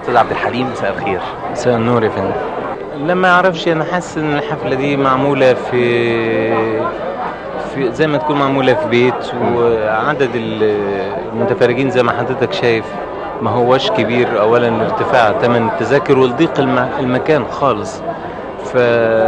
استاذ عبد الحليم مساء الخير مساء النور يا فندم لا ما اعرفش انا حاسس ان الحفله دي معموله في في زي ما تكون معموله في بيت وعدد المتفرجين زي ما حضرتك شايف ما هوش كبير اولا ارتفاع ثمن التذاكر والضيق الم- المكان خالص ف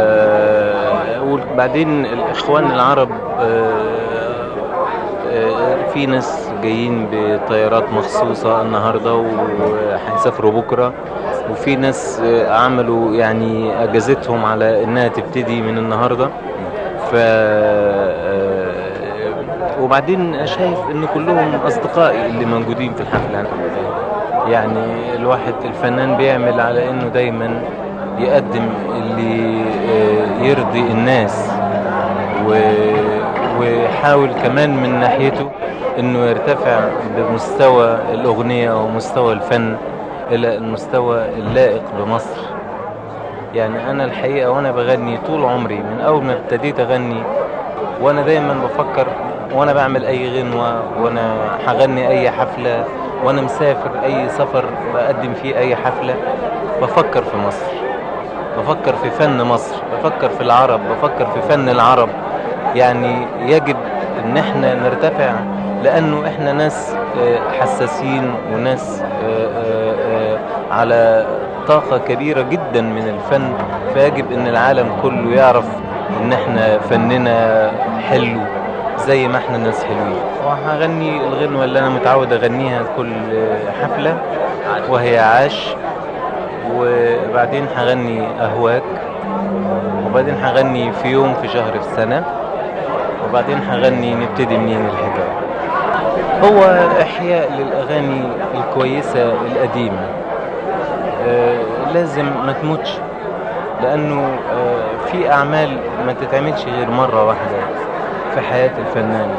وبعدين الاخوان العرب آه، آه، في ناس جايين بطيارات مخصوصة النهاردة وهيسافروا بكرة وفي ناس آه، عملوا يعني اجازتهم على انها تبتدي من النهاردة ف آه، وبعدين شايف ان كلهم اصدقائي اللي موجودين في الحفلة يعني الواحد الفنان بيعمل على انه دايما يقدم اللي آه، يرضي الناس و- ويحاول كمان من ناحيته انه يرتفع بمستوى الاغنية ومستوى الفن الى المستوى اللائق بمصر يعني انا الحقيقة وانا بغني طول عمري من اول ما ابتديت اغني وانا دايما بفكر وانا بعمل اي غنوة وانا هغني اي حفلة وانا مسافر اي سفر بقدم فيه اي حفلة بفكر في مصر بفكر في فن مصر بفكر في العرب بفكر في فن العرب يعني يجب ان احنا نرتفع لانه احنا ناس آه، حساسين وناس آه، آه، آه، على طاقة كبيرة جدا من الفن فيجب ان العالم كله يعرف ان احنا فننا حلو زي ما احنا ناس حلوين وهغني الغنوة اللي انا متعود اغنيها كل حفلة وهي عاش وبعدين هغني اهواك وبعدين هغني في يوم في شهر في سنة وبعدين هغني نبتدي منين الحكاية هو إحياء للأغاني الكويسة القديمة آه لازم ما تموتش لأنه آه في أعمال ما تتعملش غير مرة واحدة في حياة الفنان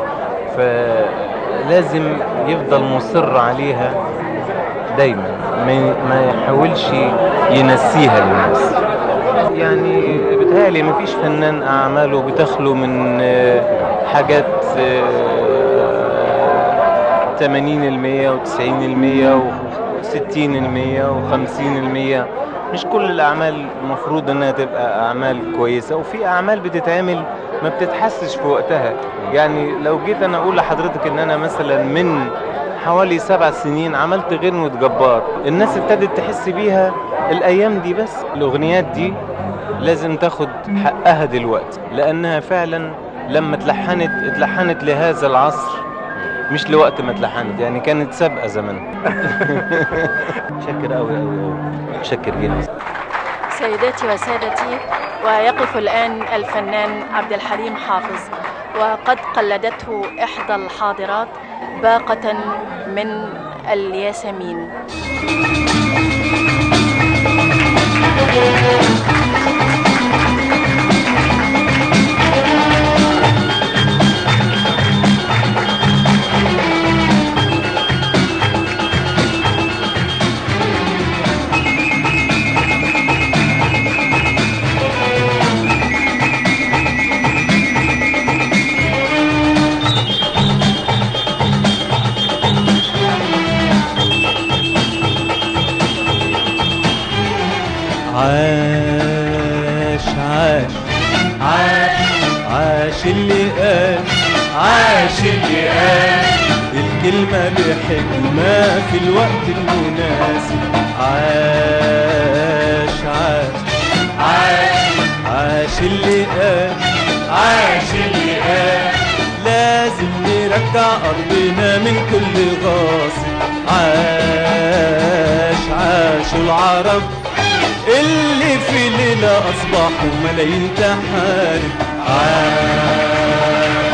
فلازم يفضل مصر عليها دايما ما ما يحاولش ينسيها للناس يعني بتهيألي مفيش فنان أعماله بتخلو من آه، حاجات تمانين المية وتسعين المية وستين المية وخمسين المية مش كل الأعمال المفروض إنها تبقى أعمال كويسة وفي أعمال بتتعمل ما بتتحسش في وقتها يعني لو جيت أنا أقول لحضرتك إن أنا مثلا من حوالي سبع سنين عملت غنوة جبار الناس ابتدت تحس بيها الأيام دي بس الأغنيات دي لازم تاخد حقها دلوقتي لأنها فعلا لما اتلحنت اتلحنت لهذا العصر مش لوقت ما اتلحنت يعني كانت سابقة زمن شكر قوي قوي قوي شكر جدا سيداتي وسادتي ويقف الآن الفنان عبد الحليم حافظ وقد قلدته إحدى الحاضرات باقة من الياسمين عاش عاش عاش عاش اللي قال عاش اللي قال الكلمة بحكمة في الوقت المناسب عاش عاش عاش عاش اللي قال عاش اللي قال لازم نرجع أرضنا من كل غاصب عاش عاش العرب اللي في ليلة أصبحوا ملايين تحارب عاش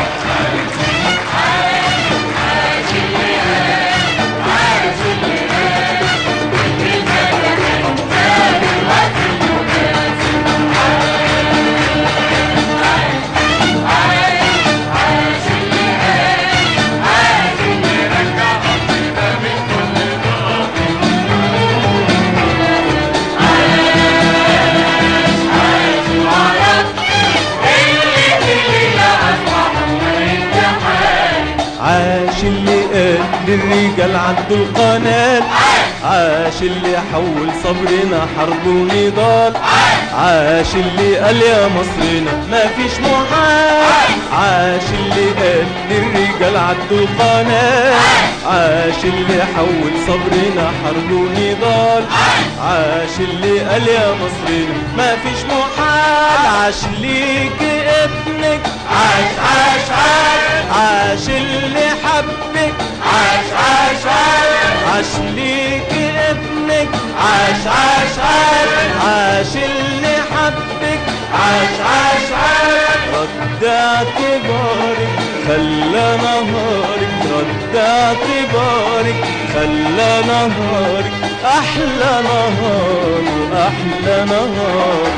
عاش اللي قال للرجال عنده القنال عاش اللي حول صبرنا حرب ونضال عاش اللي قال يا مصرنا ما فيش محال عاش اللي قال للرجال عدوا القناة عاش اللي حول صبرنا حرب ونضال عاش اللي قال يا مصرنا ما فيش محال عاش ليك ابنك عاش عاش عاش عاش اللي حبك عاش عاش عاش عاش ليك ابنك عاش عاش عاش عاش اللي حبك عاش عاش عاش رد اعتبارك خلى نهارك رد اعتبارك خلى نهارك احلى نهار واحلى نهار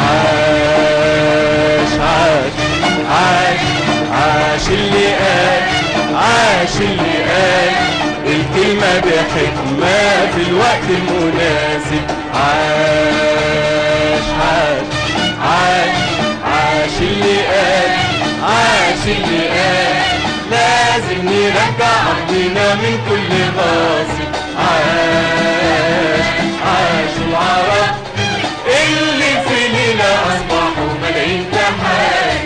عاش عاش عاش عاش اللي قال عاش اللي قال الكلمة بحكمة في الوقت المناسب عاش عاش عاش عاش اللي قال عاش اللي قال لازم نرجع أرضنا من كل غاصب عاش عاش العرب اللي في ليلة أصبحوا ملايين تحايا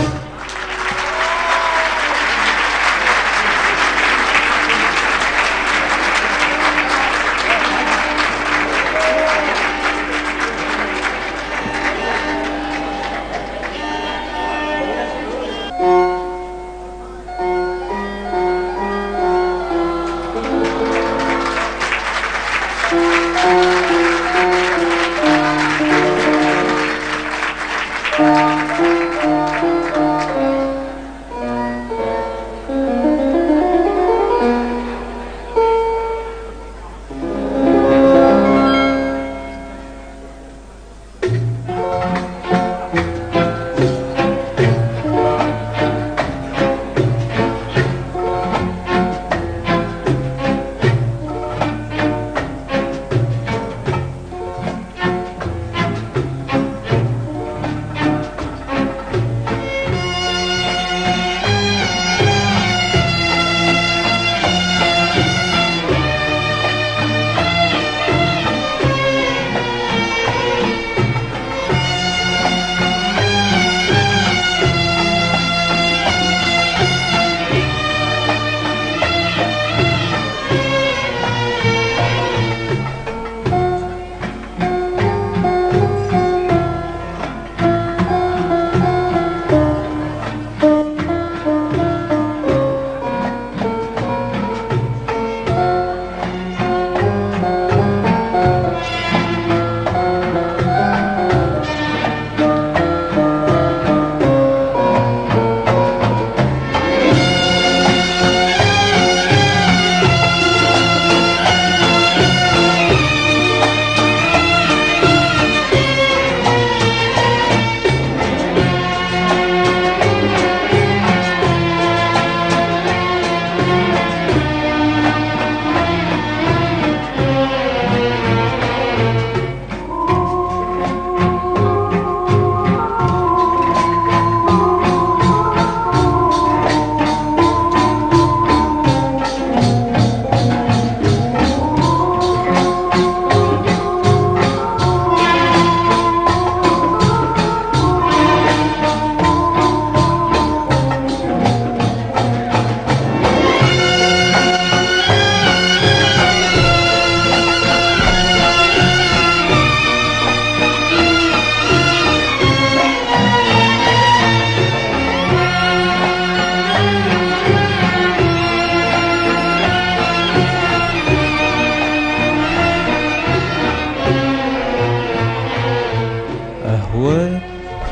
أهواك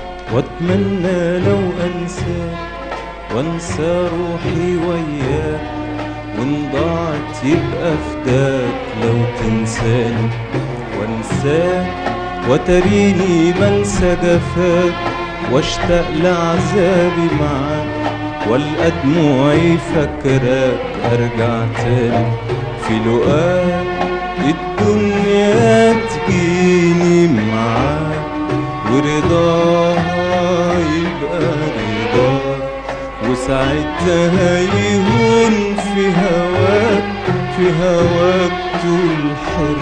وأتمنى لو أنساك وأنسى روحي وياك وإن ضاعت يبقى فداك لو تنساني وأنساك وتريني منسى جفاك واشتاق لعذابي معاك والقى دموعي فاكراك ارجع تاني في لقاك الدنيا تجيني معاك ورضاها يبقى رضاك وساعتها يهون في هواك في هواك طول حرمان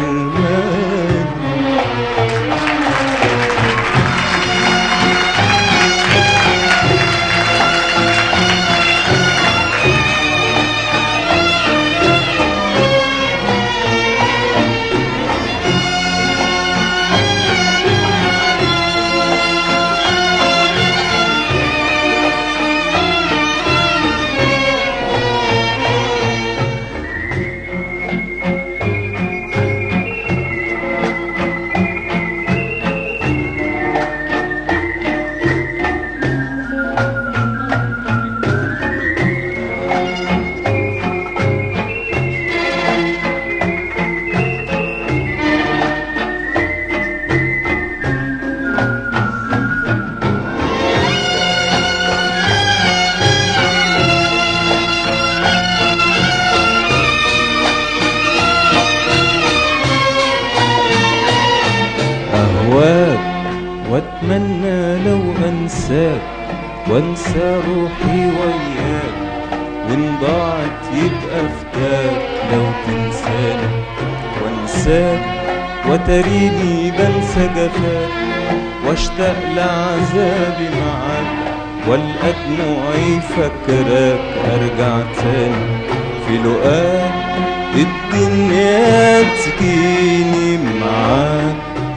واتمنى لو انساك وانسى روحي وياك وان ضاعت يبقى فداك لو تنساني وانساك وتريني بنسى جفاك واشتاق لعذابي معاك والقى دموعي فاكراك ارجع تاني في لقاك الدنيا تجيني معاك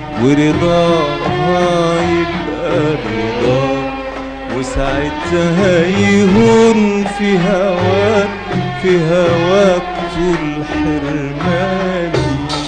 ورضاها يبقى رضاك وساعتها يهون في هواك في هواك طول حرماني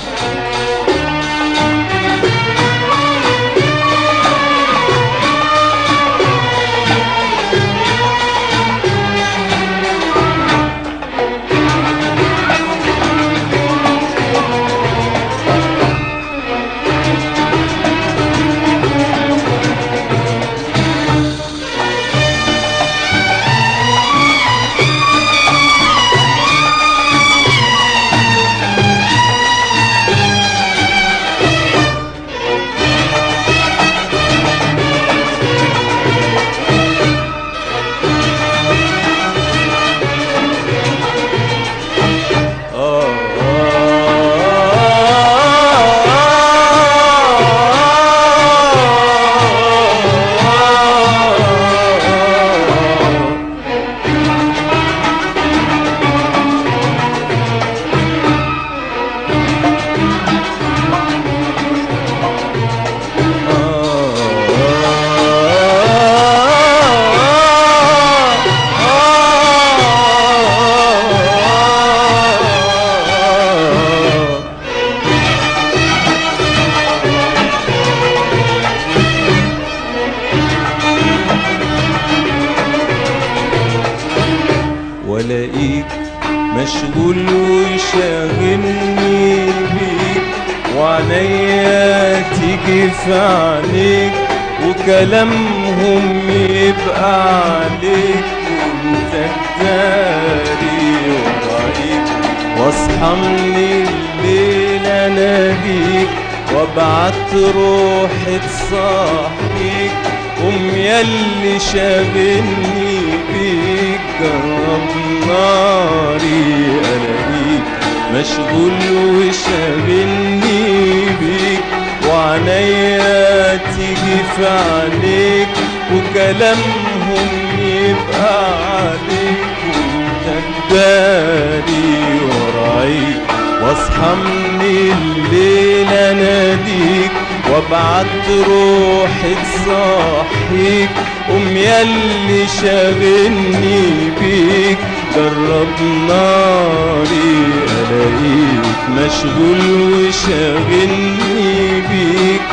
والاقيك مشغول وشاغلني بيك وعينيا تيجي في عينيك وكلامهم يبقى عليك وانت تداري ورايك واصحى من الليل اناديك وابعت روحي تصحيك قوم ياللي شاغلني بيك جرب ناري الاقيك مشغول وشاغلني بيك وعينيا تيجي في عينيك وكلامهم يبقى عليك وانت تداري ورايك واصحى من الليل اناديك وابعت روحي تصحيك قوم ياللي شاغلني بيك جرب ناري الاقيك مشغول وشاغلني بيك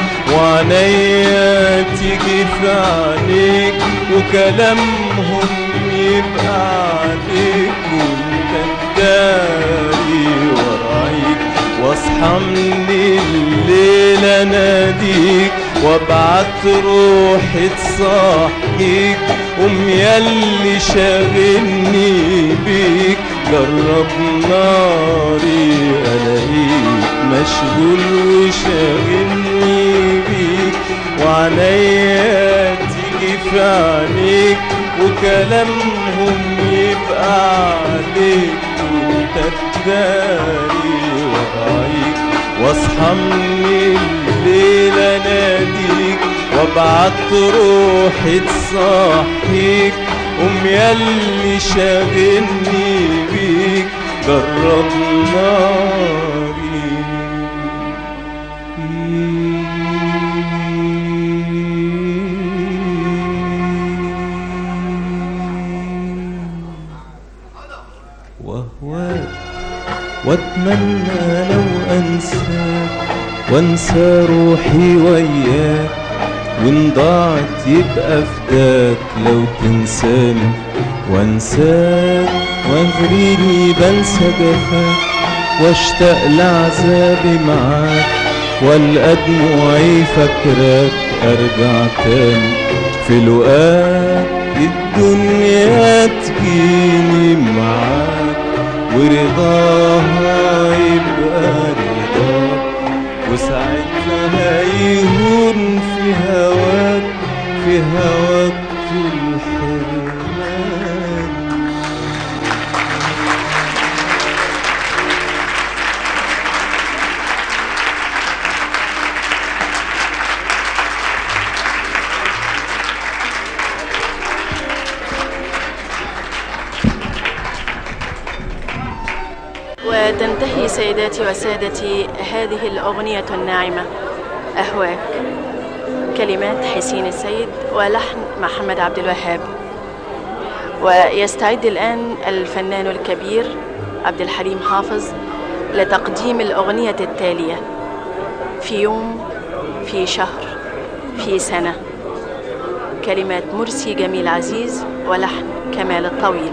وعينيا تيجي في عينيك وكلامهم يبقى عليك وانت تداري ورايك واصحى من الليل اناديك وابعت روحي تصحيك قوم ياللي شاغلني بيك جرب ناري الاقيك مشغول وشاغلني بيك وعينيا تيجي في عينيك وكلامهم يبقى عليك وانت تداري ورايك واصحى من الليل اناديك وابعت روحي تصحيك قوم ياللي شاغلني بيك جرب ناري وهواك واتمنى لو انساك وانسى روحي وياك وان ضاعت يبقى فداك لو تنساني وانساك واغريني بنسى جفاك واشتاق لعذابي معاك والقى دموعي فاكراك ارجع تاني في لقاك الدنيا تجيني معاك ورضاها يبقى رضاك وساعتها هيهون في هواك في هواك طول حرمان وتنتهي سيداتي وسادتي هذه الأغنية الناعمة أهواك كلمات حسين السيد ولحن محمد عبد الوهاب ويستعد الآن الفنان الكبير عبد الحليم حافظ لتقديم الأغنية التالية في يوم في شهر في سنة كلمات مرسي جميل عزيز ولحن كمال الطويل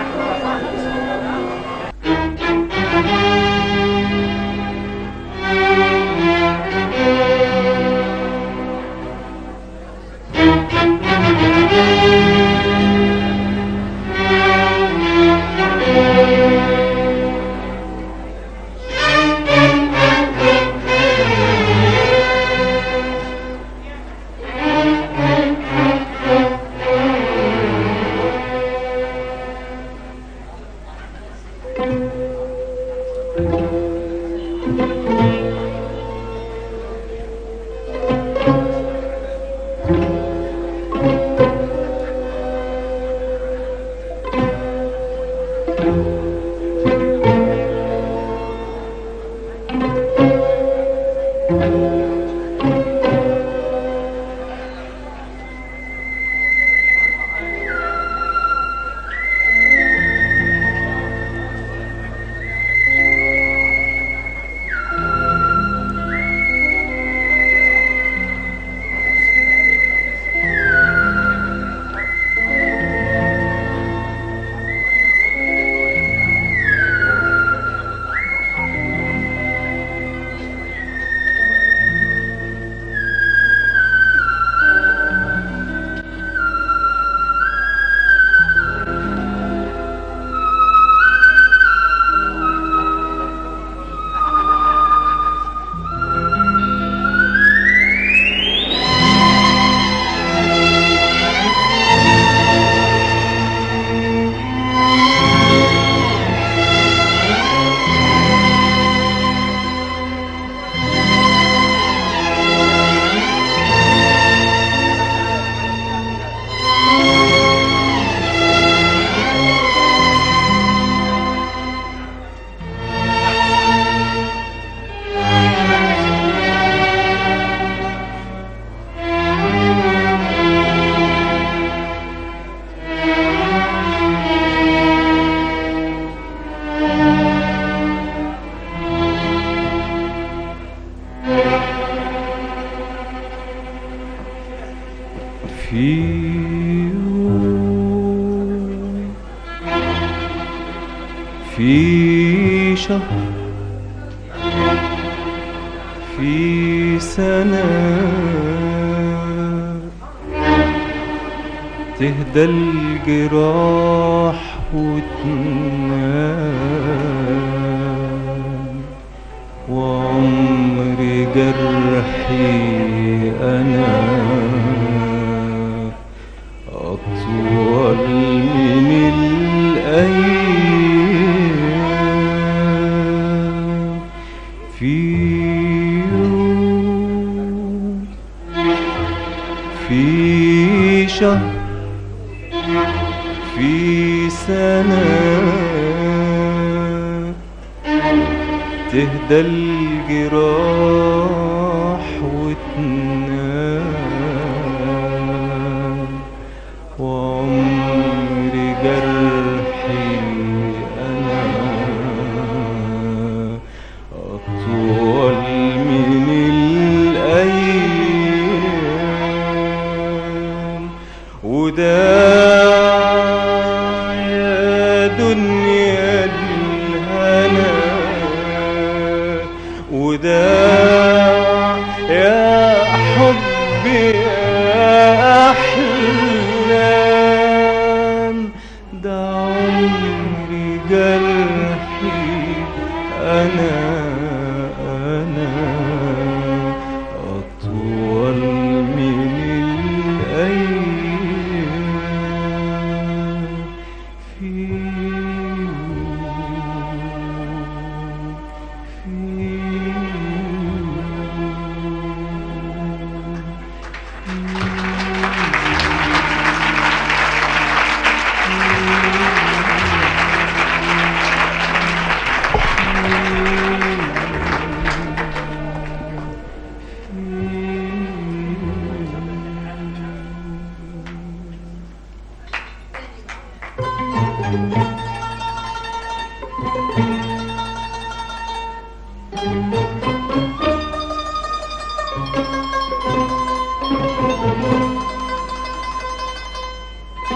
في يوم في شهر في سنة تهدى الجراح وتنام وعمر جرحي أنا أطول من الأيام في يوم في شهر في سنة تهدى الجراح وتنام وعمر جرحي أنا أطول من الأيام وداع يا دنيا الهنا وداع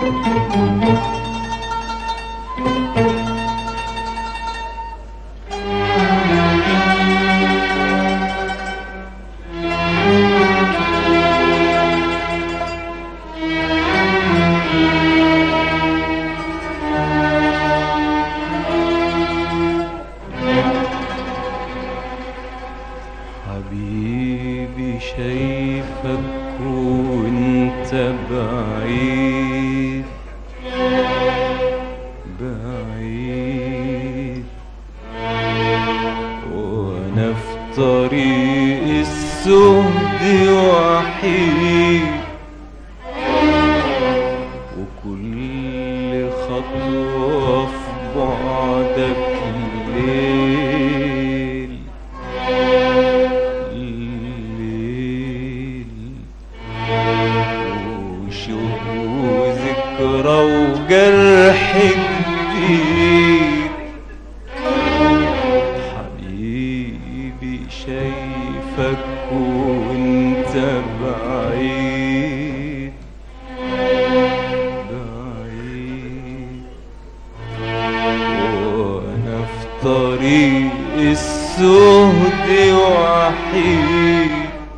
حبيبي شايفك وانت بعيد بعيد وانا في طريق السهد وحيد وكل خطوة في بعدك ليل الليل وشوق وذكرى وجرح جديد حبيبي شايفك وانت بعيد بعيد وانا في طريق السهد وحيد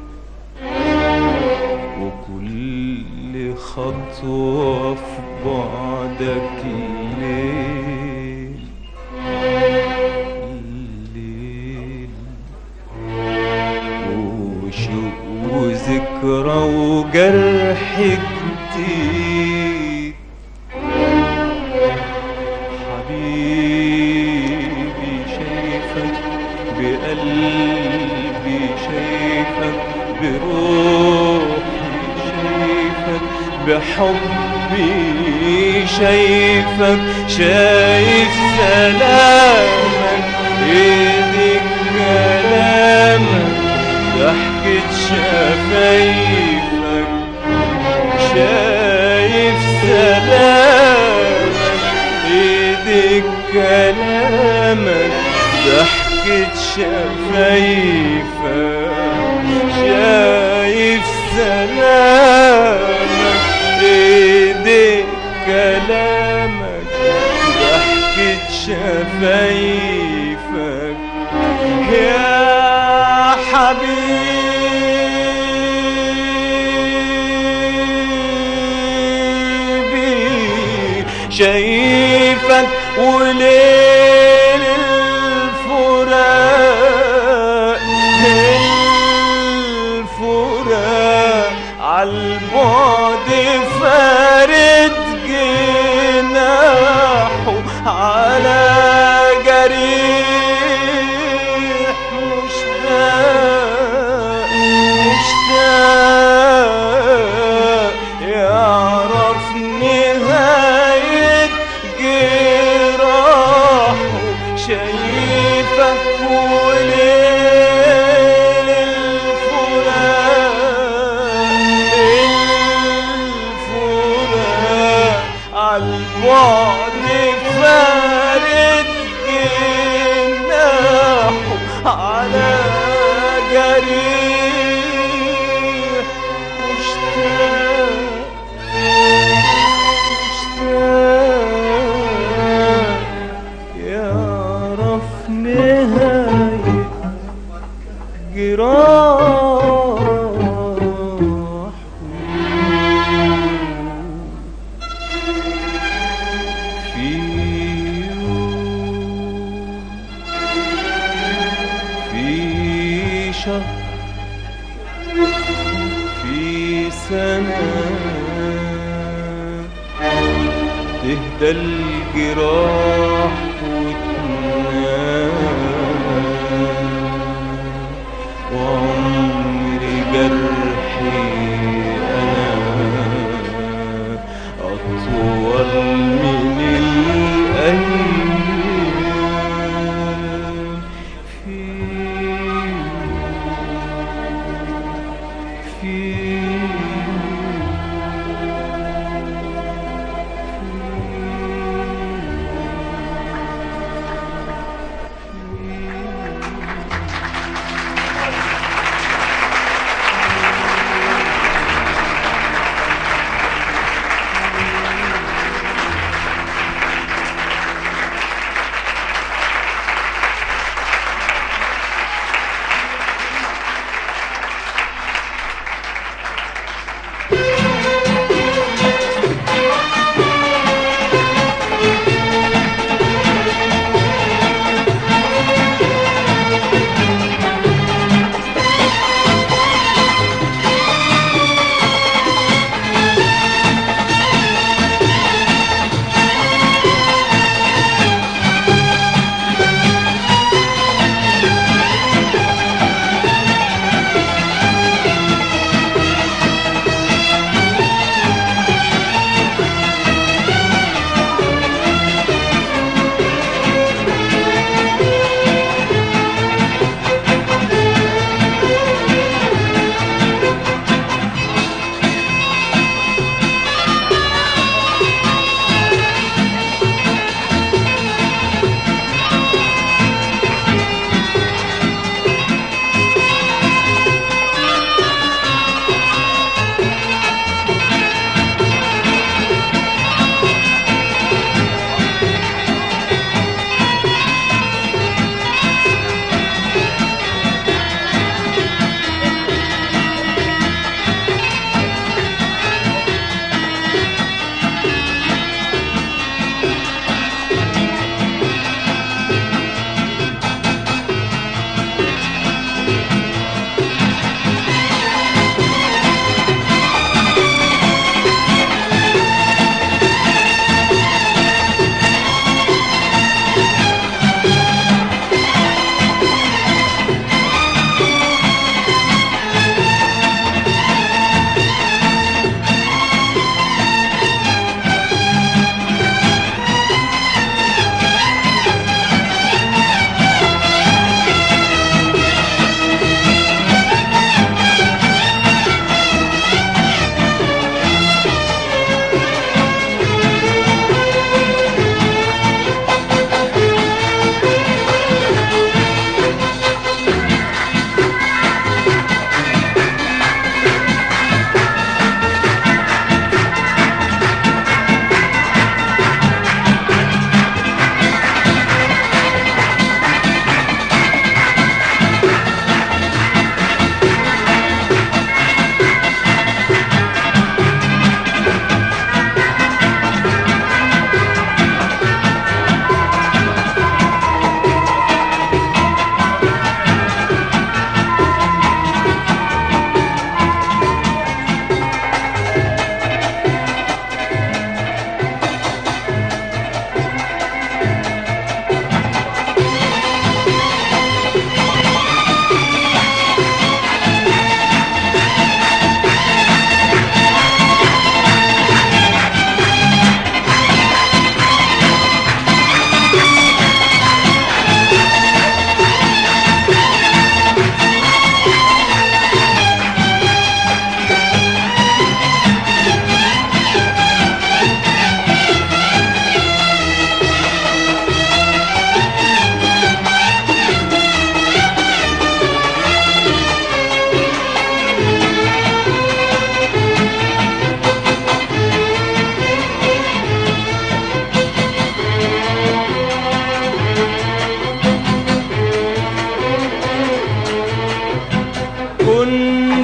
وكل خطوة في بعدك الليل الليل وشوق وذكرى وجرح جديد حبيبي شايفك بقلبي شايفك بروحي شايفك بحبي شايفك شايف سلامك ايدك كلامك ضحكة شفايفك شايف سلامك ايدك كلامك ضحكة شفايفك شايف سلامك ايدك كلامك ضحكة شفايفك يا حبيبي شايفك وليل الفراق الفراق عالبعد فارد جناحه على جريح مشتاق مشتاق يعرف نهاية جراحه شايفك وليل الفراق الفراق عالبعد فارد جناحه على جريح مشتاق مشتاق يعرف نهاية جراحه في يوم في شهر في سنة تهدى الجراح وتنام وعمري جرحي أنا أطول من الأيام في في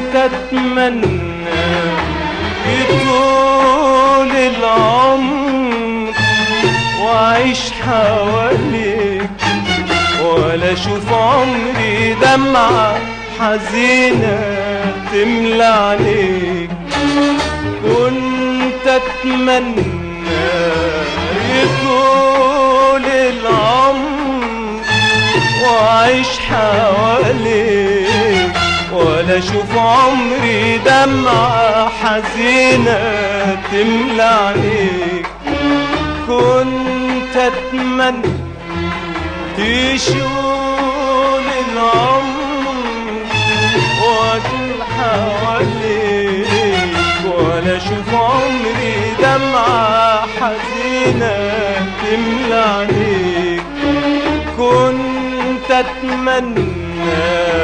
اتمنى يطول العمر واعيش حواليك ولا اشوف عمري دمعة حزينة تملى عليك كنت اتمنى يطول العمر واعيش حواليك ولا اشوف عمري دمعة حزينة تملى عليك كنت اتمنى تشول العمر واكون حواليك ولا اشوف عمري دمعة حزينة تملى عليك كنت اتمنى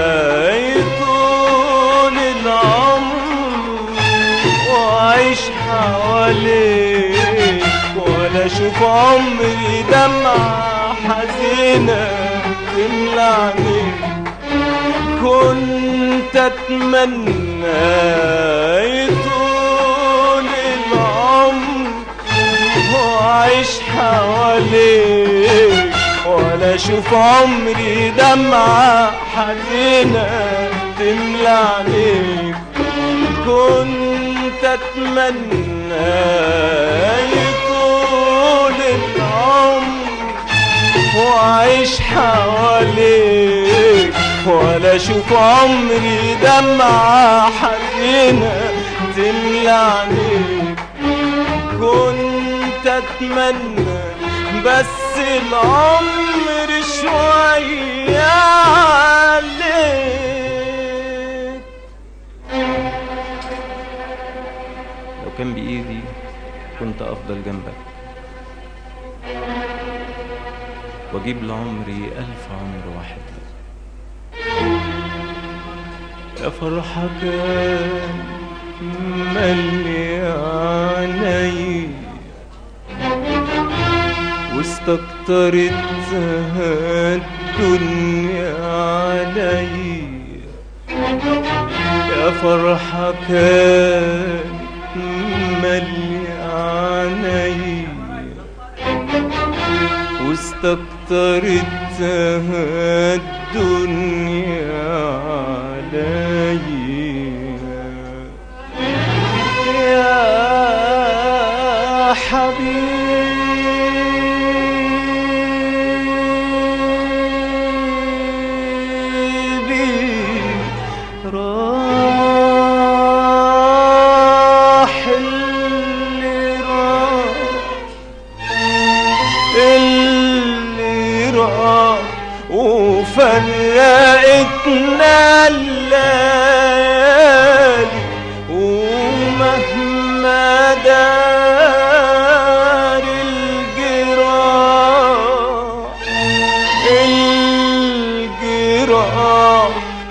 يطول العمر واعيش حواليك ولا اشوف عمري دمعة حزينة تملى عينيك كنت اتمنى يطول العمر واعيش حواليك ولا اشوف عمري دمعة حزينة تملى عينيك كنت اتمنى يطول العمر واعيش حواليك ولا اشوف عمري دمعة حزينة تملى عينيك كنت اتمنى بس العمر شوية عليك لو كان بإيدي كنت أفضل جنبك وأجيب لعمري ألف عمر واحد يا فرحة كان ملي عيني واستكترتها الدنيا علي يا فرحة كان ملي عيني واستكترتها الدنيا علي يا حبيبي راح اللي راح اللي راح وفرقتنا الليالي ومهما دار الجراح الجراح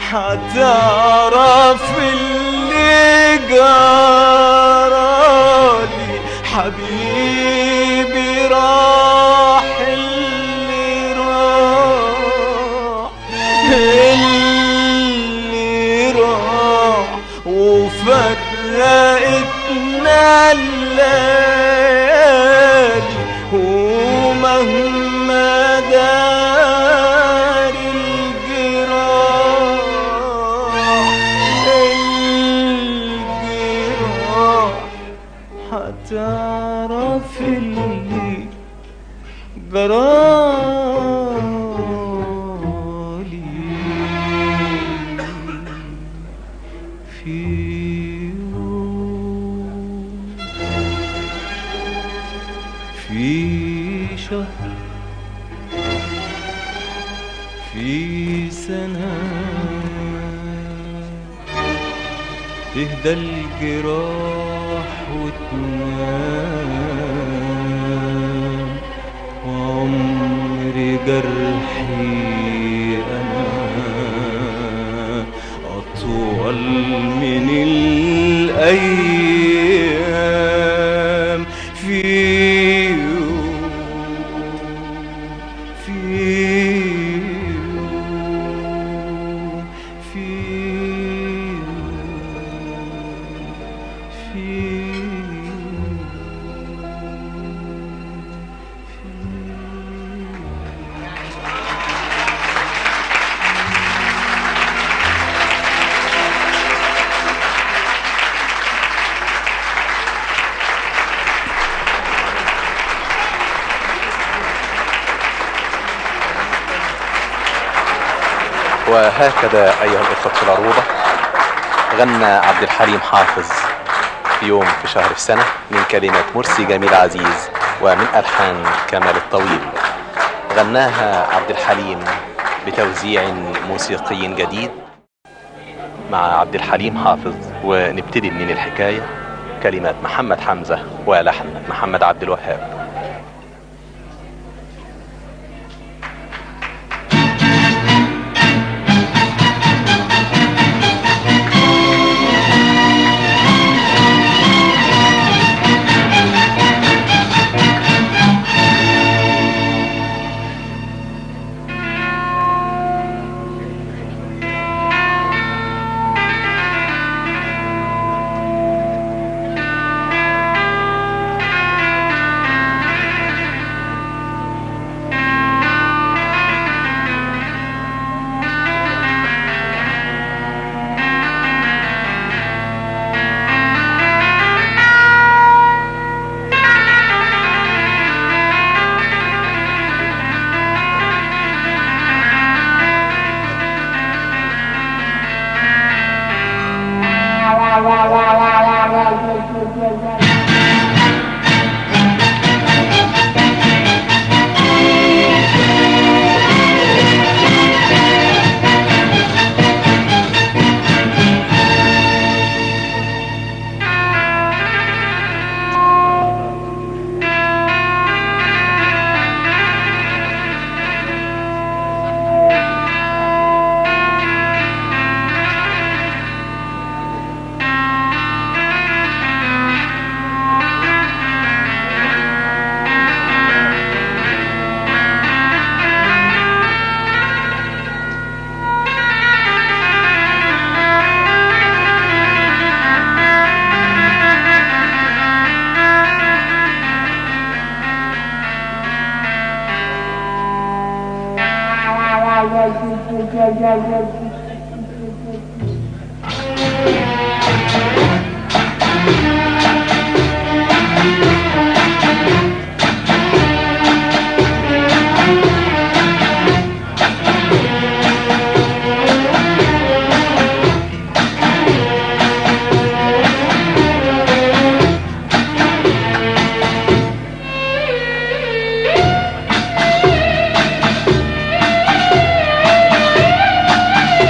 هتعرف اللي جرالي حبيبي راح اللي راح اللي راح وفرقتنا الليالي ومهما دار الجراح الجراح هتعرف اللي جرالي في يوم في شهر في سنة تهدى الجراح وتنام وعمر جرحي أنا أطول من الأيام في يوم في يوم في يوم وهكذا أيها الإخوة في العروبة غنى عبد الحليم حافظ في يوم في شهر في سنة من كلمات مرسي جميل عزيز ومن ألحان كمال الطويل غناها عبد الحليم بتوزيع موسيقي جديد مع عبد الحليم حافظ ونبتدي منين الحكاية كلمات محمد حمزة ولحن محمد عبد الوهاب Thank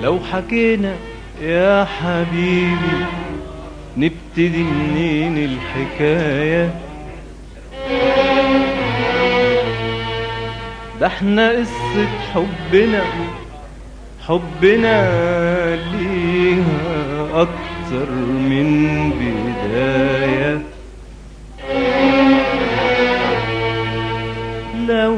لو حكينا يا حبيبي نبتدي منين الحكاية ده احنا قصة حبنا حبنا ليها أكتر من بداية لو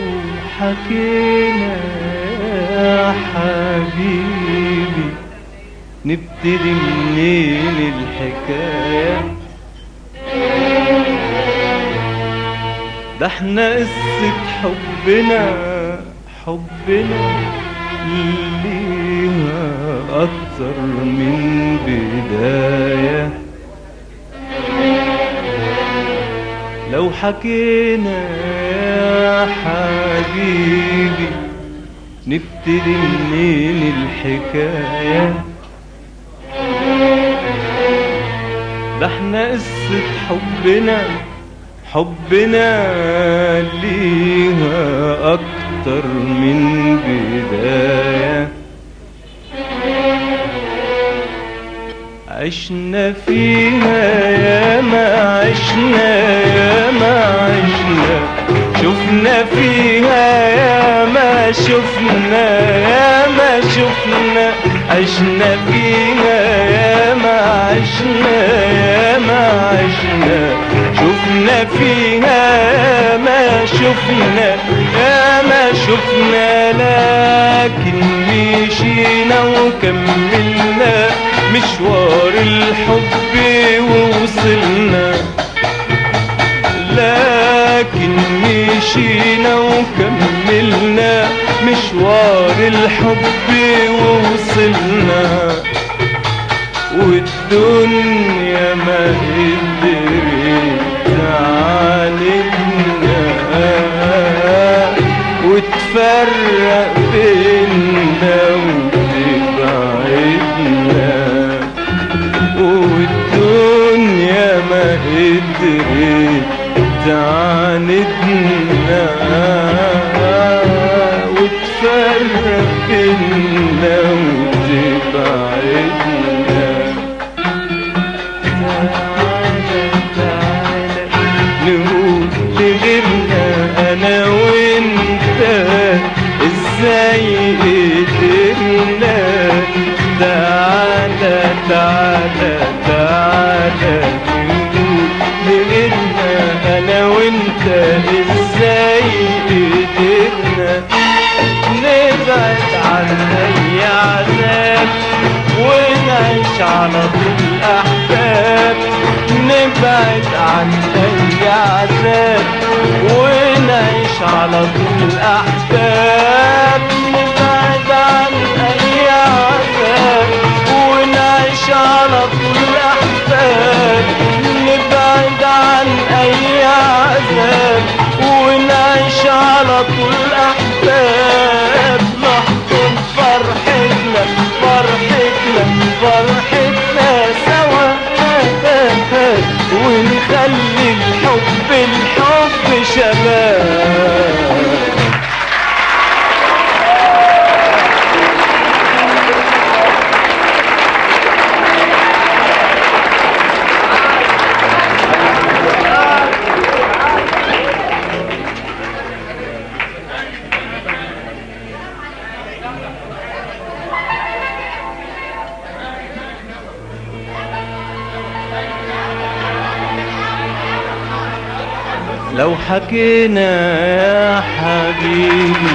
حكينا يا حبيبي نبتدي منين الحكاية ده احنا قصة حبنا حبنا ليها أكتر من بداية لو حكينا يا حبيبي نبتدي منين الحكاية ده احنا قصة حبنا حبنا ليها أكتر من بداية عشنا فيها يا ما عشنا يا ما عشنا شفنا فيها يا ما شفنا يا ما شفنا عشنا فيها يا ما عشنا يا ما عشنا شفنا فيها يا ما شفنا يا ما شفنا لكن مشينا وكملنا مشوار الحب ووصلنا لكن مشينا وكملنا مشوار الحب ووصلنا والدنيا ما قدرت تعاندنا وتفرق بينا وتبعدنا والدنيا ما قدرت تعاندنا وتفرق بينا وتبعدنا تعالى تعالى نقول لغيرنا انا وانت ازاي قدرنا تعالى تعالى تعالى نقول لغيرنا انا وانت ازاي قدرنا نبعد عن اي عذاب ونعيش على طول احباب نبعد عن اي عذاب ونعيش على طول احباب نبعد عن اي عذاب ونعيش على طول احباب نبعد عن اي عذاب ونعيش على طول احباب نحضن فرحتنا فرحتنا فرحتنا سوا ونخلي الحب الحب شباب لو حكينا يا حبيبي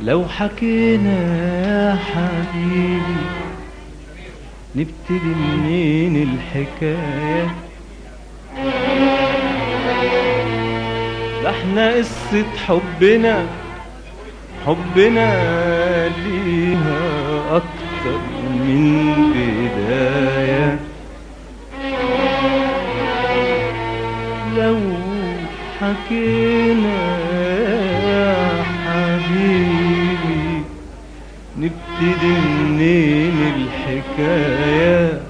لو حكينا يا حبيبي نبتدي منين الحكاية ده احنا قصة حبنا حبنا ليها أكتر من بداية لو حكينا يا حبيبي نبتدي منين الحكاية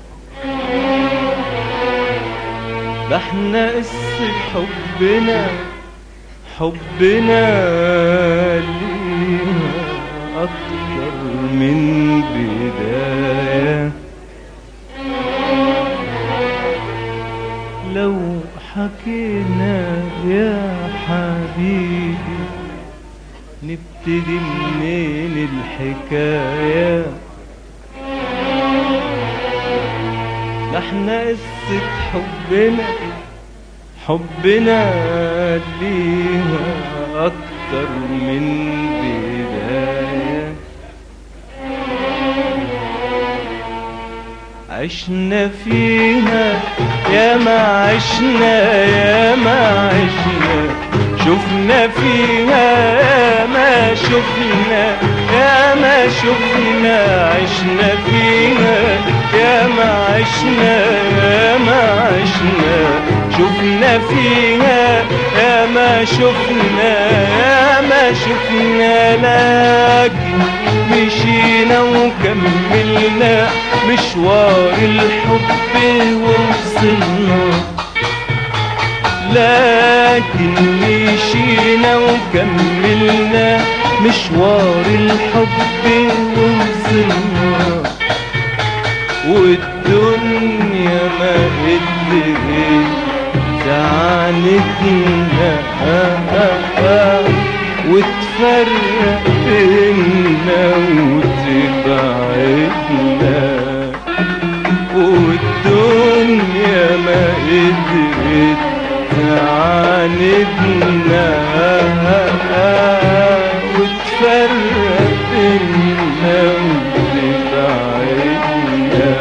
ده احنا قصة حبنا حبنا ليها أكتر من بداية لو حكينا يا حبيبي نبتدي منين الحكاية ده احنا قصة حبنا حبنا ليها أكتر من بداية عشنا فيها يا ما عشنا يا ما عشنا شفنا فيها يا ما شفنا يا ما شفنا عشنا فيها يا ما عشنا يا ما عشنا شفنا فيها يا ما شفنا يا ما شفنا لكن مشينا وكملنا مشوار الحب ووصلنا لكن مشينا وكملنا مشوار الحب ووصلنا والدنيا ما قدرت تعاندنا وتفرق بينا وتبعدنا والدنيا ما قدرت تعاندنا وتفرق بينا وتبعدنا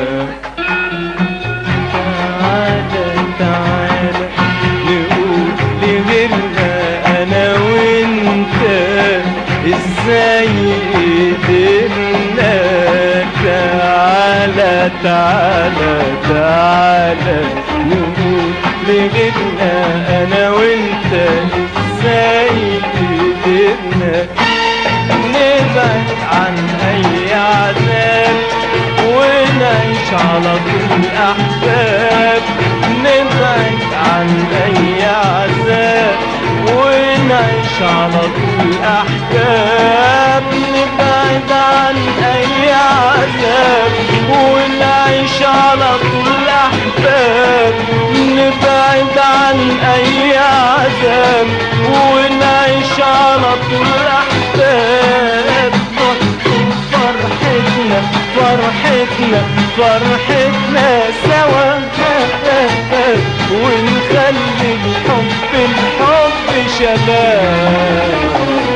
تعالى تعالى نقول لغيرنا انا وانت ازاي قدرنا تعالى تعالى تعالى نقول لغيرنا انا وانت ازاي قدرنا نبعد عن اي عذاب ونعيش على طول احباب نبعد عن اي عذاب ونعيش على طول احباب نبعد عن اي عذاب ونعيش على طول احباب نبعد عن اي عذاب ونعيش على طول احباب فرحتنا فرحتنا فرحتنا سوا ونخلي الحب الحب شباب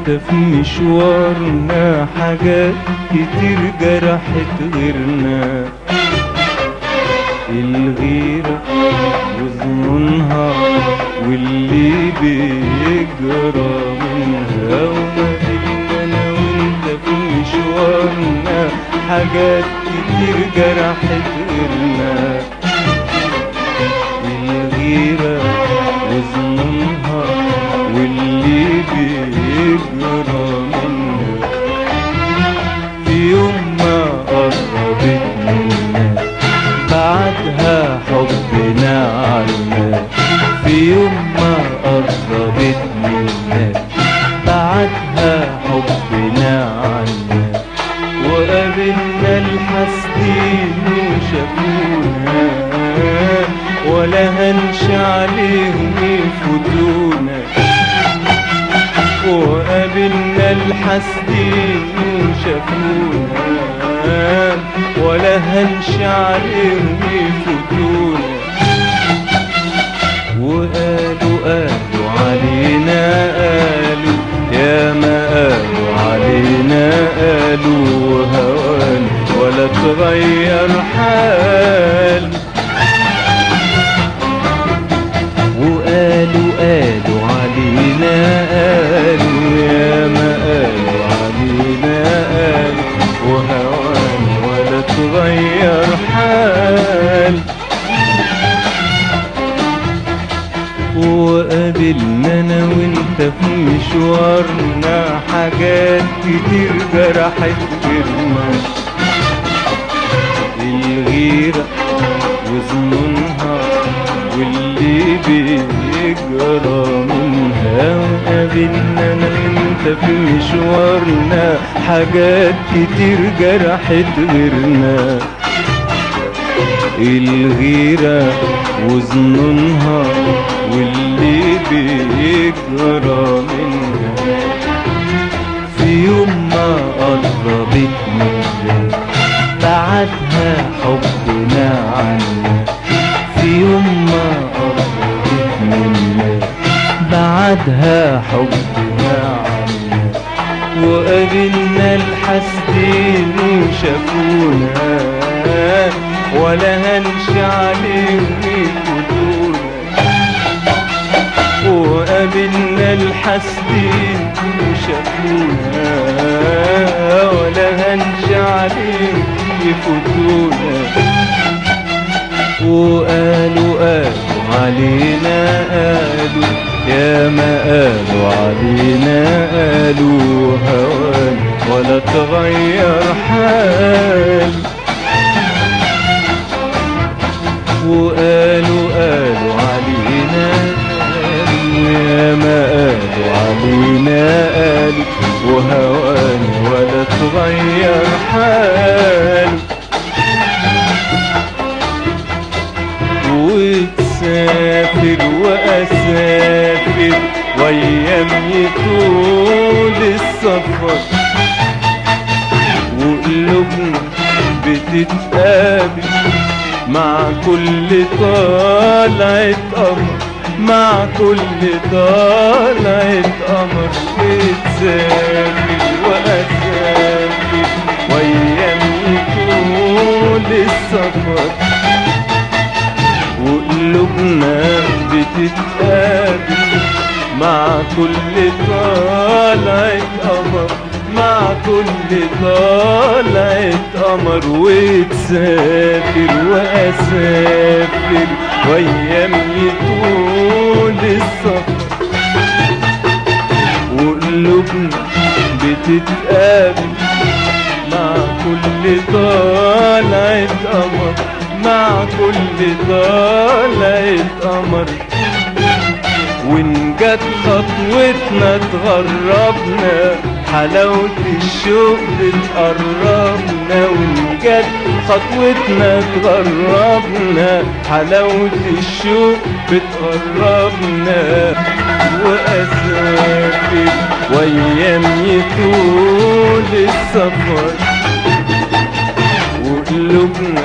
وانت في مشوارنا حاجات كتير جرحت غيرنا الغيرة وظنونها واللي بيجرى منها وما بينا انا وانت في مشوارنا حاجات كتير جرحت غيرنا الغيرة وظنونها واللي بيجرى منها في يوم ما قربت منا بعدها حبنا عنا في يوم ما قربت منا بعدها حبنا عنا وقابلنا الحسدين وشافونا ولا هنش عليهم يفوتونا وقابلنا الحسدين وشافونا ولا هنش عليهم يفوتونا وقالوا قالوا علينا قالوا يا ما قالوا علينا قالوا هوان ولا تغير حال وقالوا قالوا علينا قالوا يا ما قالوا علينا قالوا وهوان ولا تغير حال وقابلنا انا وانت في مشوارنا حاجات كتير جرحت غيرنا الغيرة وظنونها واللي بيجرى منها وقابلنا انا وانت في مشوارنا حاجات كتير جرحت غيرنا الغيرة وظنونها واللي بيجرى منها في يوم ما قربت منا بعدها حبنا عنا في يوم ما قربت منا بعدها حبنا عنا وقابلنا الحسدين وشافونا ولا هنش عليهم يفوتونا وقابلنا الحسدين وشافونا ولا هنش عليهم يفوتونا وقالوا قالوا علينا قالوا يا ما قالوا علينا قالوا هوان ولا تغير حال وقالوا قالوا علينا قالوا يا ما قالوا علينا قالوا وهوان ولا تغير حال وتسافر واسافر وايام يطول السفر وقلوبنا بتتقابل مع كل طلعة قمر مع كل طلعة قمر بتسافر وأسافر وأيام يطول السفر وقلوبنا بتتقابل مع كل طلعة قمر مع كل طلعة قمر وتسافر وأسافر وأيام يطول السفر وقلوبنا بتتقابل مع كل طلعة قمر مع كل طلعة قمر وإن جت خطوتنا تغربنا حلاوة الشوق بتقربنا وإن جت خطوتنا تغربنا حلاوة الشوق بتقربنا وأسافر وأيام يطول السفر وقلوبنا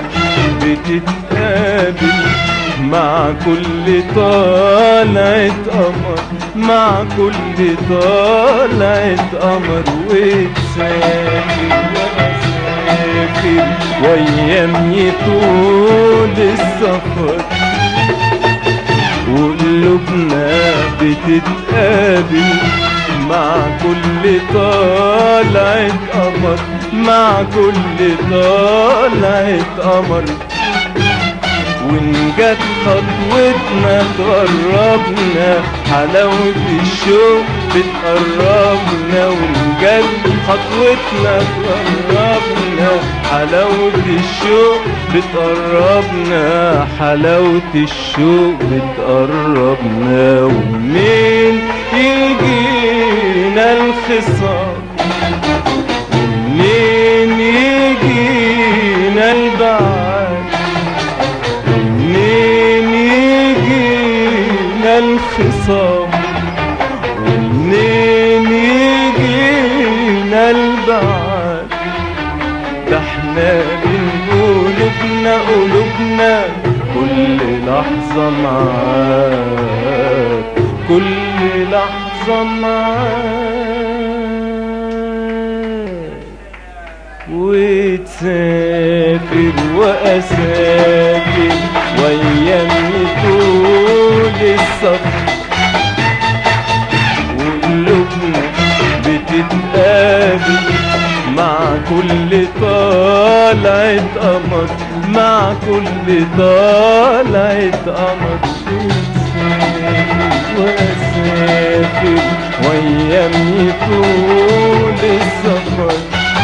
بتتقابل مع كل طلعة قمر مع كل طلعة قمر وتسافر وأسافر وأيامي طول السفر وقلوبنا بتتقابل مع كل طلعة قمر مع كل طلعة قمر وإن جت خطوتنا تقربنا حلاوة الشوق بتقربنا وإن جت خطوتنا تقربنا حلاوة الشوق بتقربنا حلاوة الشوق بتقربنا ومنين يجينا الخصام ومنين يجينا البعاد منين يجينا الخصام ومنين يجينا البعاد ده احنا بنقول ابنا قلوبنا كل لحظة معاك كل لحظة معاك وتسافر وأسافر وأيامي طول السفر وقلوبنا بتتقابل مع كل طلعة قمر مع كل طلعة قمر وأسافر وأيامي طول السفر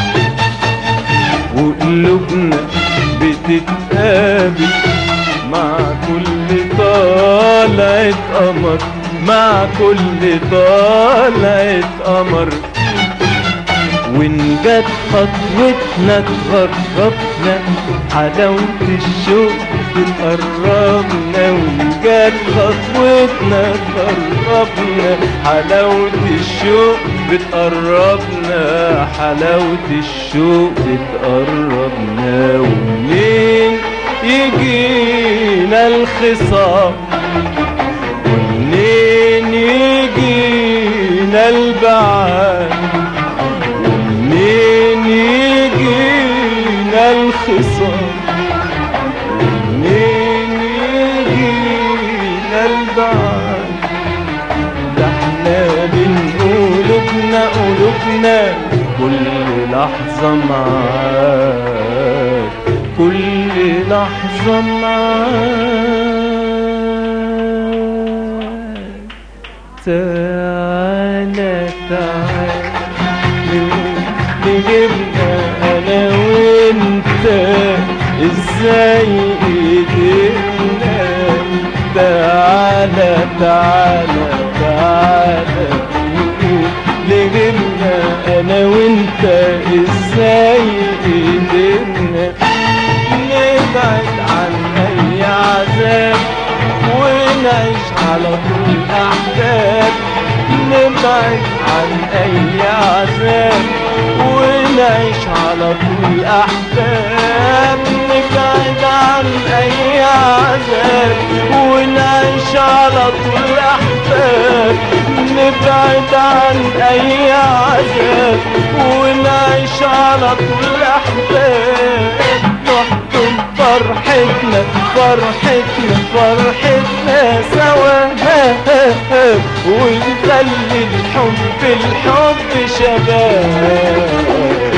وقلوبنا بتتقابل مع كل طلعة قمر مع كل طلعة قمر وإن جت خطوتنا تقربنا حلاوة الشوق بتقربنا وإن جت خطوتنا تقربنا حلاوة الشوق بتقربنا حلاوة الشوق بتقربنا ومنين يجينا الخصام ومنين يجينا البعاد ومنين يجينا الخصام ومنين يجينا البعاد ده احنا بنقول ابنا قلوبنا كل لحظة معاك كل لحظة معاك تعالى تعالى نجيبنا انا وانت ازاي ايدينا تعالى تعالى تعالى نجيبنا انا وانت ازاي ايدينا نبعد عن اي عذاب ونعيش على طول احباب نبعد عن اي عذاب ونعيش على طول احباب نبعد عن اي عذاب ونعيش على طول احباب نبعد عن اي عذاب ونعيش على طول احباب نحضن فرحتنا فرحتنا فرحتنا سوا ونخلي الحب الحب شباب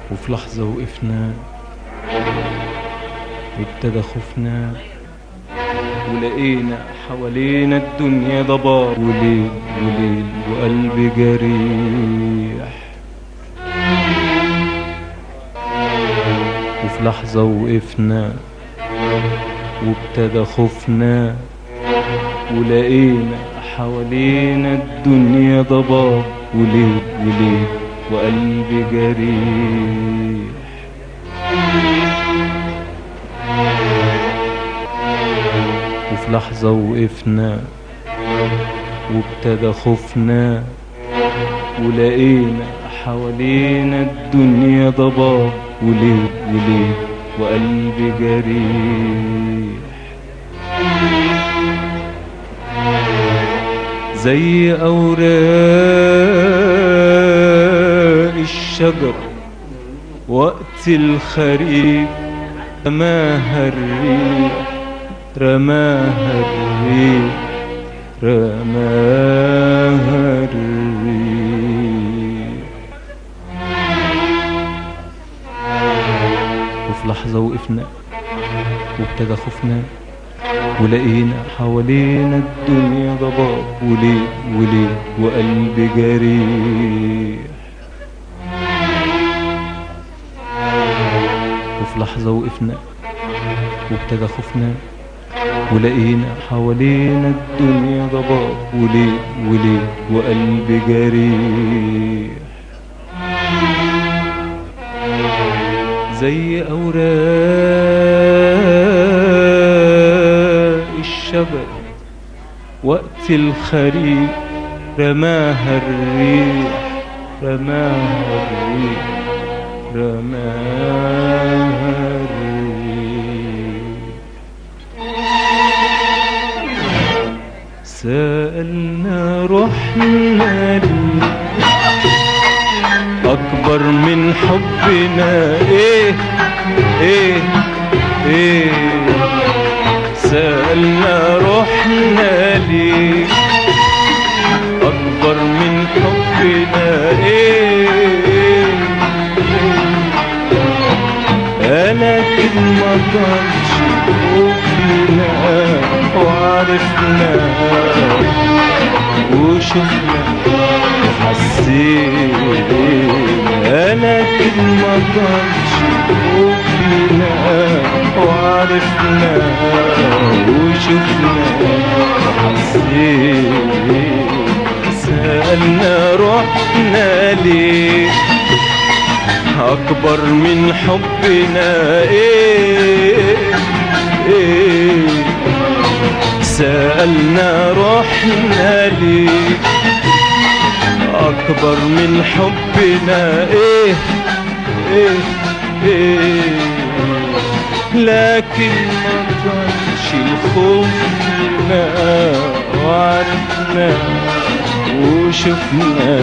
وفي لحظة وقفنا وابتدى خوفنا ولقينا حوالينا الدنيا ضباب وليل وليل وقلبي جريح وفي لحظة وقفنا وابتدى خوفنا ولقينا حوالينا الدنيا ضباب وليل وليل وقلبي جريح وفي لحظة وقفنا وابتدى خوفنا ولقينا حوالينا الدنيا ضباب وليل وليل وقلبي جريح زي أوراق الشجر وقت الخريف رماها الريح رماها الريح رماها الريح وفي لحظة وقفنا وابتدى خوفنا ولقينا حوالينا الدنيا ضباب وليل وليل وقلبي جريح وفي لحظة وقفنا وابتدى خوفنا ولقينا حوالينا الدنيا ضباب وليل وليل وقلبي جريح زي أوراق الشجر وقت الخريف رماها الريح رماها الريح رماها الريح سألنا رحنا ليه أكبر من حبنا إيه إيه إيه سألنا رحنا ليه أكبر من حبنا إيه لكن ما كانش حبنا وعرفنا وشفنا وحسينا لكن ما كانش حبنا وعرفنا وشفنا وحسينا سألنا رحنا ليه أكبر من حبنا إيه إيه سألنا رحنا ليه أكبر من حبنا إيه إيه إيه لكن ما كانش الخوف فينا وعرفنا وشفنا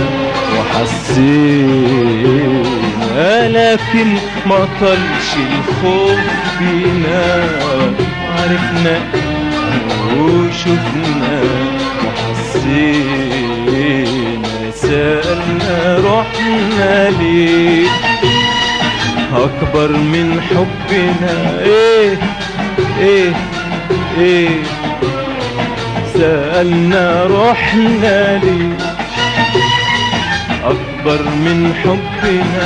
وحسينا لكن ما طلش الخوف فينا عرفنا وشفنا وحسينا سألنا رحنا ليه أكبر من حبنا إيه إيه إيه سألنا رحنا ليه أكبر من حبنا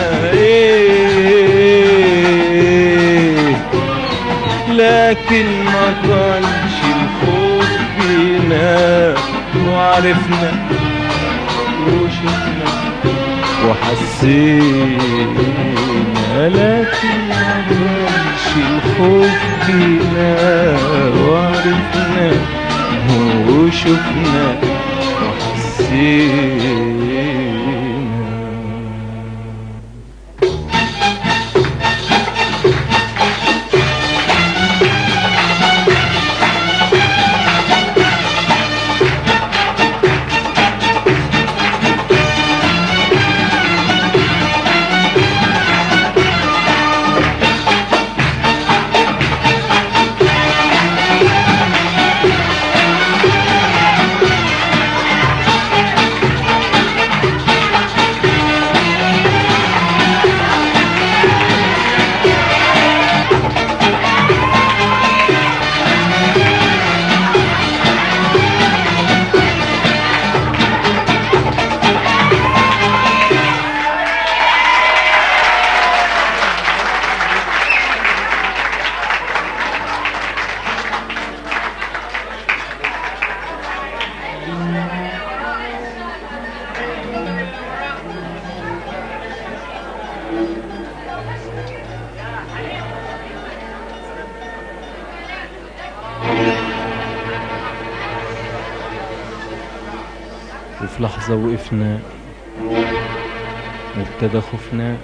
إيه لكن ما كانش الخوف بينا وعرفنا وشفنا وحسينا لكن ما كانش الخوف بينا وعرفنا وشفنا وحسينا وفي لحظة وقفنا وابتدى خوفنا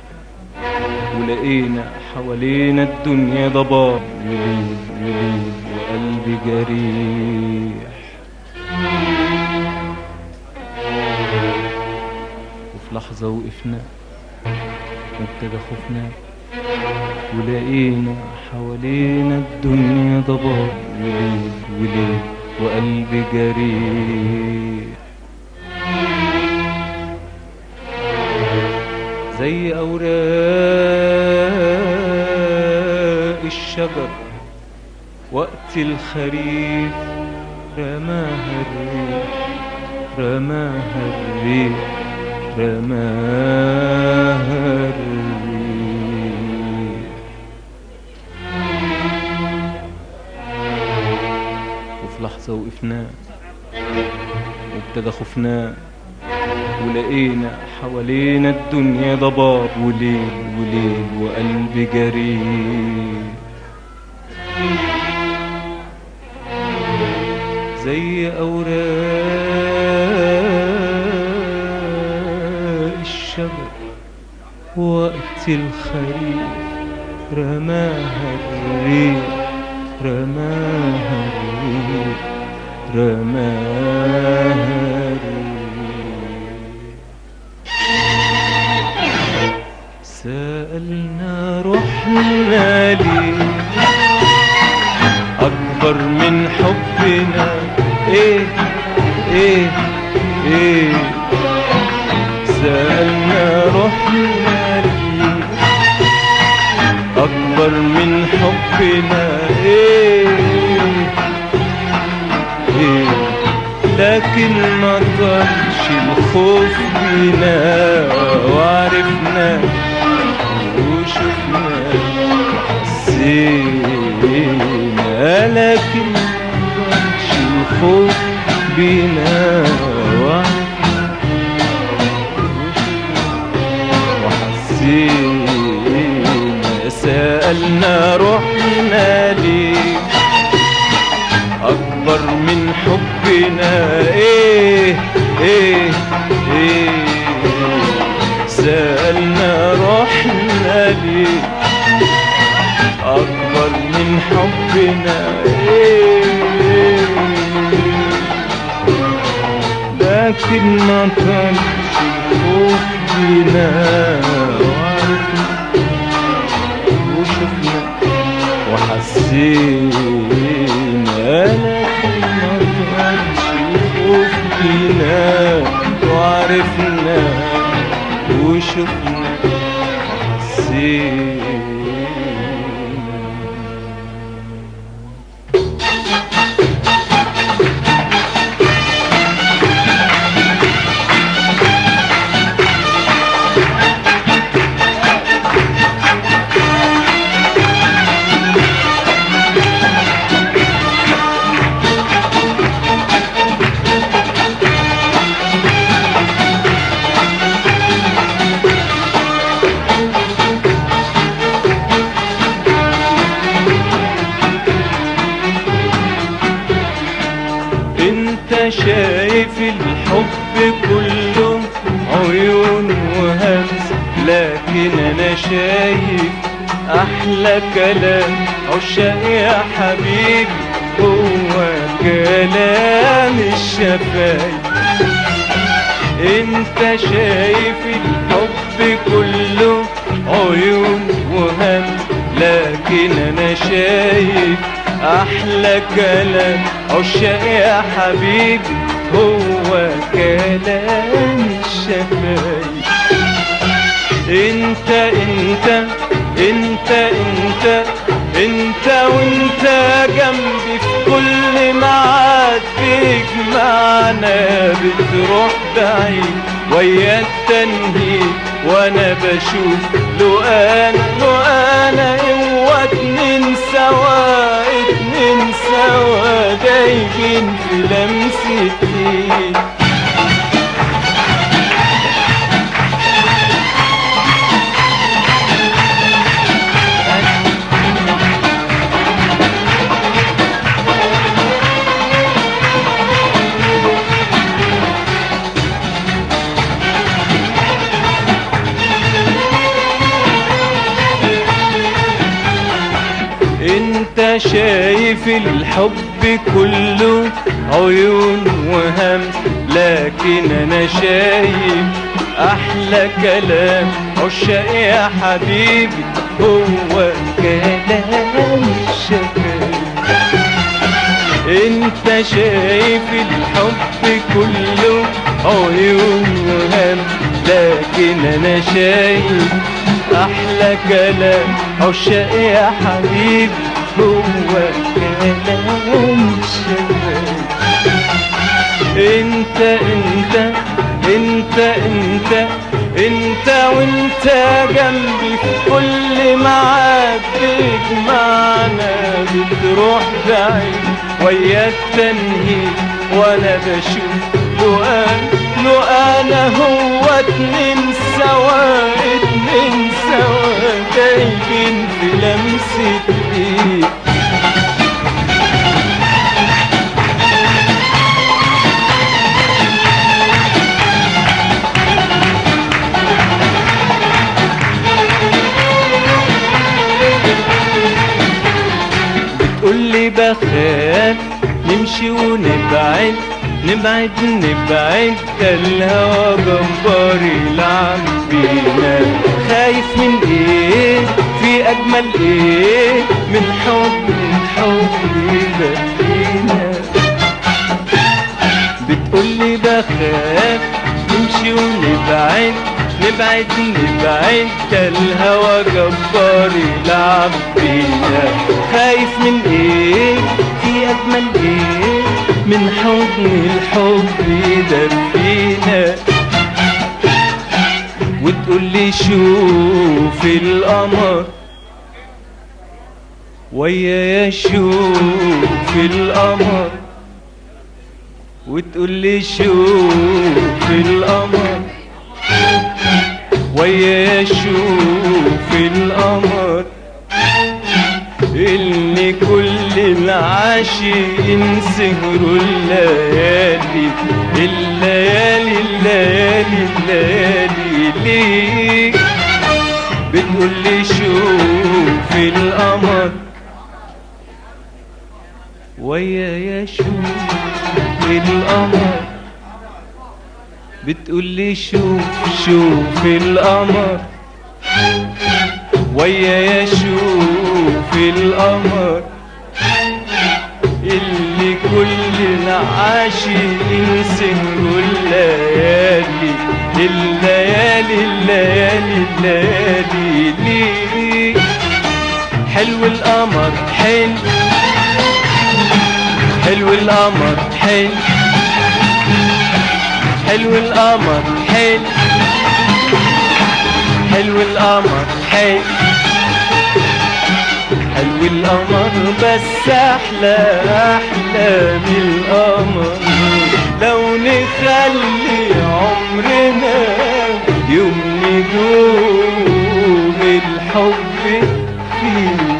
ولقينا حوالينا الدنيا ضباب وليل وليل وقلبي جريح وفي لحظة وقفنا وابتدى خوفنا ولقينا حوالينا الدنيا ضباب وليل وليل وقلبي جريح زي أوراق الشجر وقت الخريف رماها الريح رماها الريح رماها الريح وفي لحظة وقفنا وابتدى خوفنا ولقينا حوالينا الدنيا ضباب وليل وليل وقلبي جريح زي أوراق الشجر وقت الخريف رماها الريح رماها الريح رماها الريح سألنا روحنا ليه أكبر من حبنا إيه إيه إيه سألنا روحنا ليه أكبر من حبنا إيه إيه لكن ما طالش الخوف بينا وعرفنا وشفنا وحسينا لكن ما طالش الخوف بينا وعرفنا وحسينا سألنا روحنا ليه أكبر من حبنا إيه إيه إيه سألنا روحنا ليه أكبر من حبنا إيه لكن ما كانش الخوف بينا وعرفنا وشفنا وحسينا لكن ما كانش الخوف بينا وعرفنا وشفنا وحسينا انت شايف الحب كله عيون وهمس لكن انا شايف احلى كلام عشاق يا حبيبي هو كلام الشفايف انت شايف الحب كله عيون وهم لكن انا شايف احلى كلام عشاق يا حبيبي هو كلام الشفايف انت انت انت انت انت وانت جنبي في كل ميعاد بيجمعنا بتروح بعيد ويا التنهيد وانا بشوف لو انا لو انا هو اتنين سوا اتنين سوا دايبين في لمسة ايد انت شايف الحب كله عيون وهمس لكن انا شايف احلى كلام عشاق يا حبيبي هو كلام الشباب انت شايف الحب كله عيون وهم لكن انا شايف احلى كلام عشاق يا حبيبي هو كلام الشباب انت انت انت انت انت وانت جنبي في كل ميعاد بيجمعنا بتروح بعيد ويا التنهيد وانا بشوف له انا له انا هو اتنين سوا اتنين سوا دايبين في لمسة ايد بتقولي بخاف نمشي ونبعد نبعد نبعد ده الهوى جبار يلعب بينا خايف من ايه في اجمل ايه من حب من حب يبقينا بتقولي بخاف نمشي ونبعد نبعد نبعد ده الهوى جبار يلعب بينا خايف من ايه في اجمل ايه من حضن الحب يدفينا وتقولي شوف القمر ويا شوف القمر وتقولي شوف القمر ويا شوف القمر اللي كل العاشقين سهروا الليالي الليالي الليالي الليالي ليك بتقولي شوف القمر ويا يا شوف القمر بتقولي شوف شوف القمر ويا يا شوف القمر اللي كل العاشقين سهروا الليالي الليالي الليالي الليالي ليه حلو القمر حلو حلو القمر حلو حلو القمر حلو حلو القمر حلو حلو القمر بس احلى احلى من القمر لو نخلي عمرنا يوم ندوم الحب فيه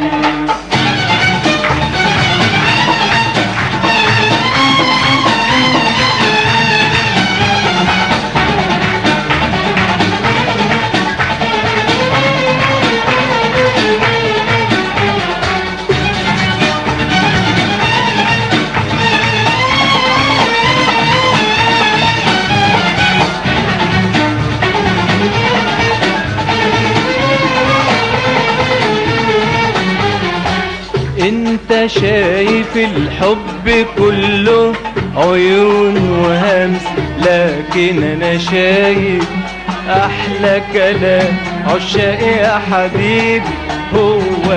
انت شايف الحب كله عيون وهمس لكن انا شايف احلى كلام عشاق يا حبيبي هو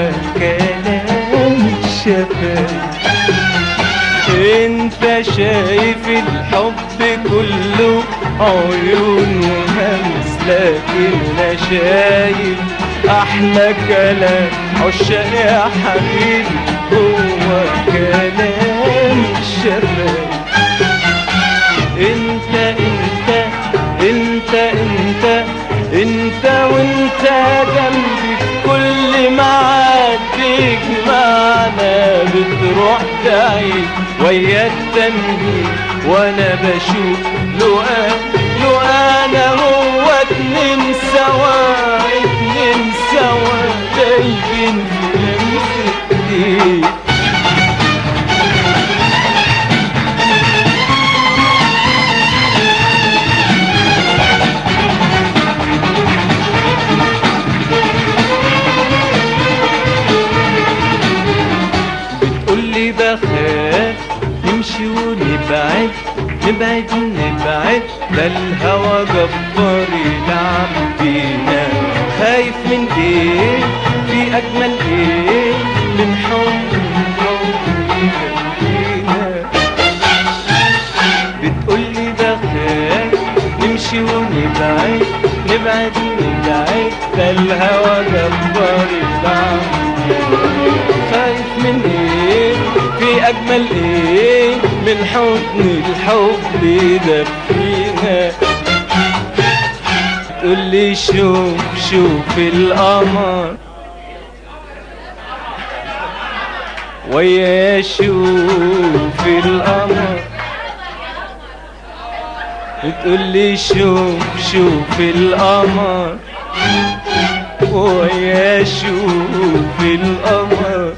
كلام الشفايف انت شايف الحب كله عيون وهمس لكن انا شايف احلى كلام عشاق يا حبيبي هو كلام الشباب انت انت انت انت انت وانت جنبي في كل ميعاد بيجمعنا بتروح بعيد ويا التنهيد وانا بشوف لو انا لو انا هو اتنين سوا اتنين سوا دايبين في لمسة ايد نبعد نبعد ده الهوى جبار يلعب بينا خايف من ايه في اجمل ايه من حب فينا بتقولي ده خايف نمشي ونبعد نبعد نبعد ده الهوى جبار يلعب خايف من ايه في اجمل ايه من حضن الحب ده فينا تقول لي شوف شوف القمر ويا شوف القمر بتقول لي شوف شوف القمر ويا شوف القمر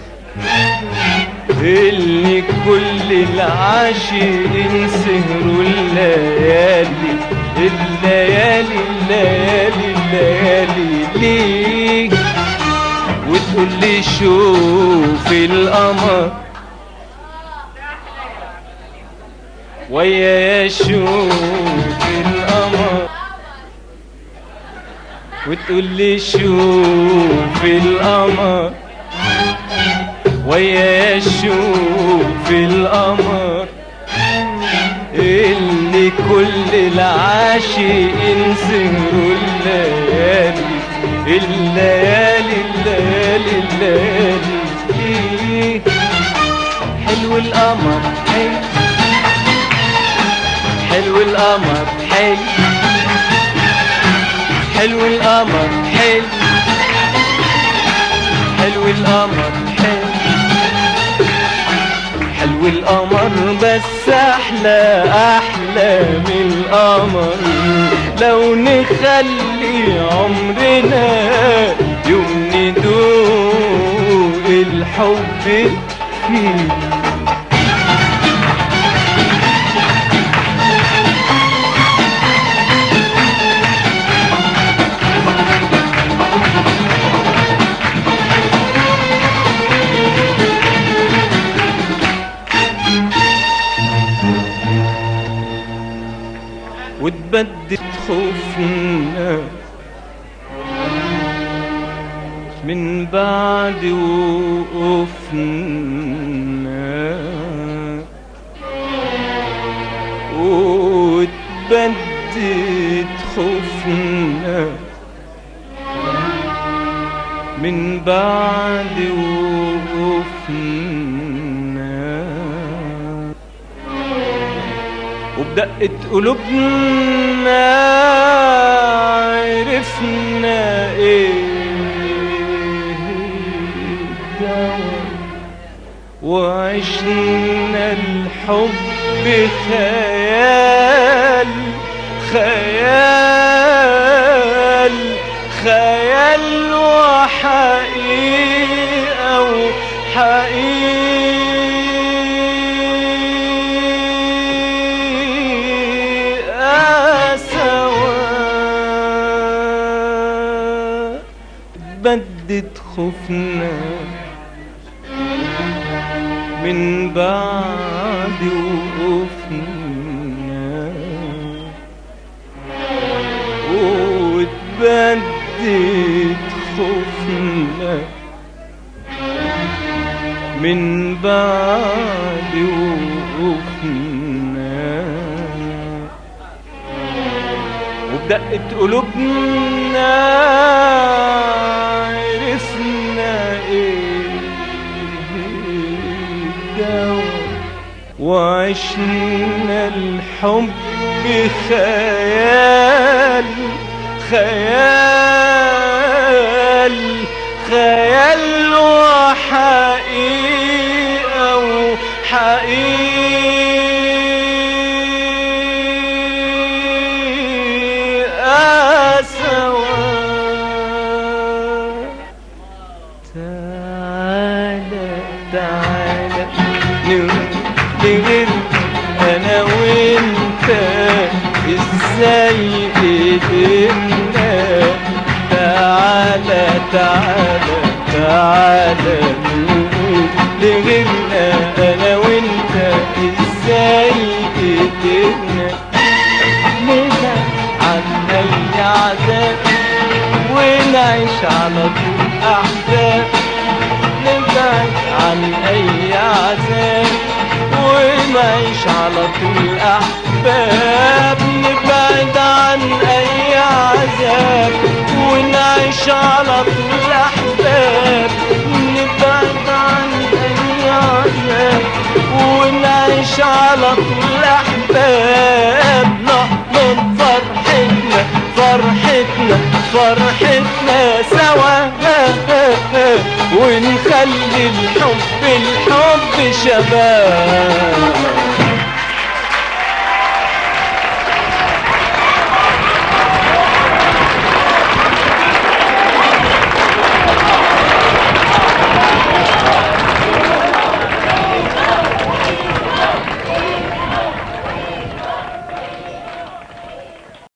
اللي كل العاشقين سهروا الليالي الليالي الليالي الليالي ليه وتقول لي شوف القمر ويا شوف القمر وتقول لي شوف القمر ويا شوف القمر اللي كل العاشقين سهروا الليالي الليالي الليالي الليالي إيه حلو القمر حلو حلو القمر حلو حلو القمر حلو حلو القمر حلو حلو القمر بس احلى احلى من القمر لو نخلي عمرنا يوم ندوق الحب فيه وتبدد خوفنا من بعد وقوفنا وتبدد خوفنا من بعد وقوفنا وبدقة قلوبنا عرفنا ايه الدواء وعشنا الحب خيال خيال خيال وحقيقة وحقيقة سوا بدت خوفنا من بعد وقوفنا وتبدت خوفنا من بعد وقوفنا وبدقت قلوبنا عرفنا ايه الدواء وعشنا الحب خيال خيال خيال وحقيقة وحقيقة سوا تعالى تعالى نغير انا وانت ازاي قدرنا تعالى تعالى تعالى نقول لغيرنا انا وانت ازاي بايدينا نبعد عن اي عذاب ونعيش على طول احباب نبعد عن اي عذاب ونعيش على طول احباب نبعد عن اي عذاب ونعيش على طول احباب نبعد عن اي عذاب ونعيش على طول احباب نحضن فرحتنا فرحتنا فرحتنا سوا ونخلي الحب الحب شباب